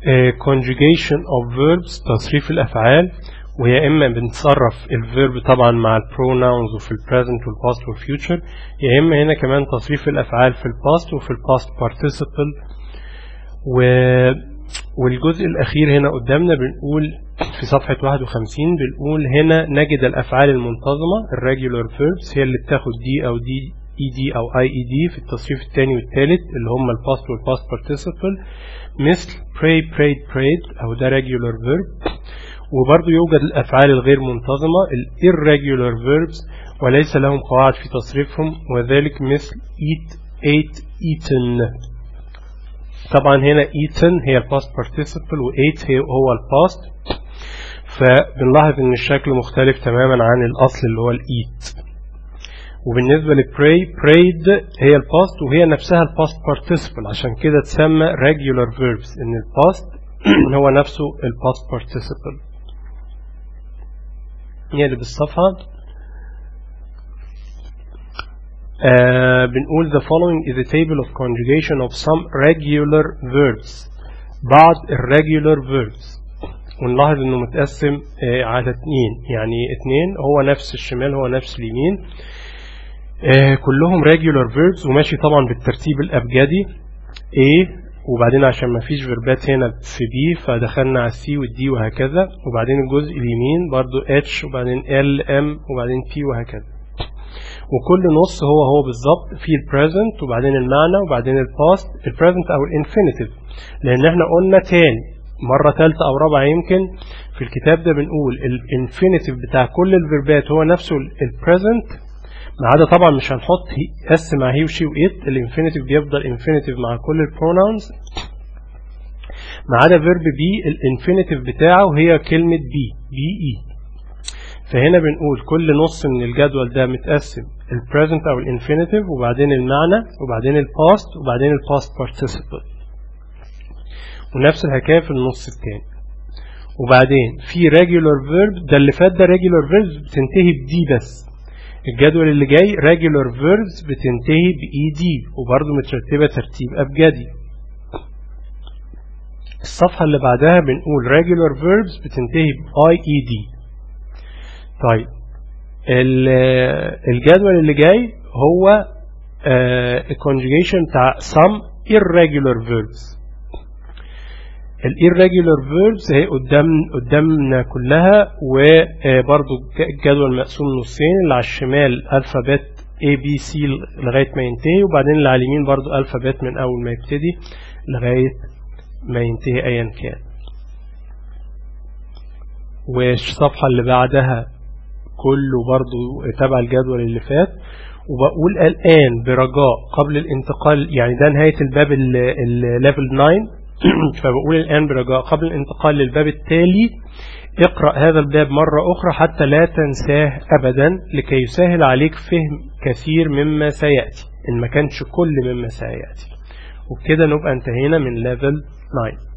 conjugation of verbs تصريف الأفعال وهي إما بنتصرف الفيرب طبعا مع البروناونز وفي البريزنت والباست والفيوتشر يا إما هنا كمان تصريف الأفعال في الباست وفي الباست participle و والجزء الأخير هنا قدامنا بنقول في صفحة 51 بنقول هنا نجد الأفعال المنتظمة الريجولار verbs هي اللي بتاخد دي أو دي اي دي أو اي اي دي في التصريف الثاني والثالث اللي هم الباست والباست participle مثل pray prayed prayed أو ده regular verb وبرضه يوجد الأفعال الغير منتظمة ال irregular verbs وليس لهم قواعد في تصريفهم وذلك مثل eat ate eaten طبعا هنا eaten هي الباست participle و ate هي هو الباست فبنلاحظ ان الشكل مختلف تماما عن الاصل اللي هو الايت وبالنسبة لبراي prayed هي الباست وهي نفسها الباست participle عشان كده تسمى regular verbs ان الباست هو نفسه الباست participle نقلب الصفحة آه بنقول the following is a table of conjugation of some regular verbs بعض irregular verbs ونلاحظ انه متقسم آه على اتنين يعني اتنين هو نفس الشمال هو نفس اليمين آه كلهم regular verbs وماشي طبعا بالترتيب الابجدي A وبعدين عشان ما فيش فيربات هنا في بي فدخلنا على السي والدي وهكذا وبعدين الجزء اليمين برضو اتش وبعدين ال ام وبعدين بي وهكذا وكل نص هو هو بالظبط في البريزنت وبعدين المعنى وبعدين الباست البريزنت او الانفينيتيف لان احنا قلنا تاني مرة ثالثة او رابعة يمكن في الكتاب ده بنقول الانفينيتيف بتاع كل الفيربات هو نفسه البريزنت ما عدا طبعا مش هنحط اس مع هي وشي وات الانفينيتيف بيفضل انفينيتيف مع كل البروناونز ما عدا فيرب بي الانفينيتيف بتاعه هي كلمة بي بي اي فهنا بنقول كل نص من الجدول ده متقسم البريزنت او الانفينيتيف وبعدين المعنى وبعدين الباست وبعدين الباست participle ونفس الحكاية في النص الثاني وبعدين في regular verb ده اللي فات ده regular verbs بتنتهي بدي بس الجدول اللي جاي regular verbs بتنتهي بإي دي وبرضه مترتبة ترتيب أبجدي الصفحة اللي بعدها بنقول regular verbs بتنتهي ب IED طيب الجدول اللي جاي هو الكونجيجيشن بتاع some irregular verbs الirregular verbs هي قدام قدامنا كلها وبرضو الجدول مقسوم نصين اللي على الشمال الفابت A B C لغاية ما ينتهي وبعدين اللي على اليمين برضو الفابت من أول ما يبتدي لغاية ما ينتهي أيا كان والصفحة اللي بعدها كله برضو تبع الجدول اللي فات وبقول الآن برجاء قبل الانتقال يعني ده نهاية الباب الليفل 9 فبقول الآن برجاء قبل الانتقال للباب التالي اقرأ هذا الباب مرة أخرى حتى لا تنساه أبدا لكي يسهل عليك فهم كثير مما سيأتي إن ما كانش كل مما سيأتي وبكده نبقى انتهينا من ليفل 9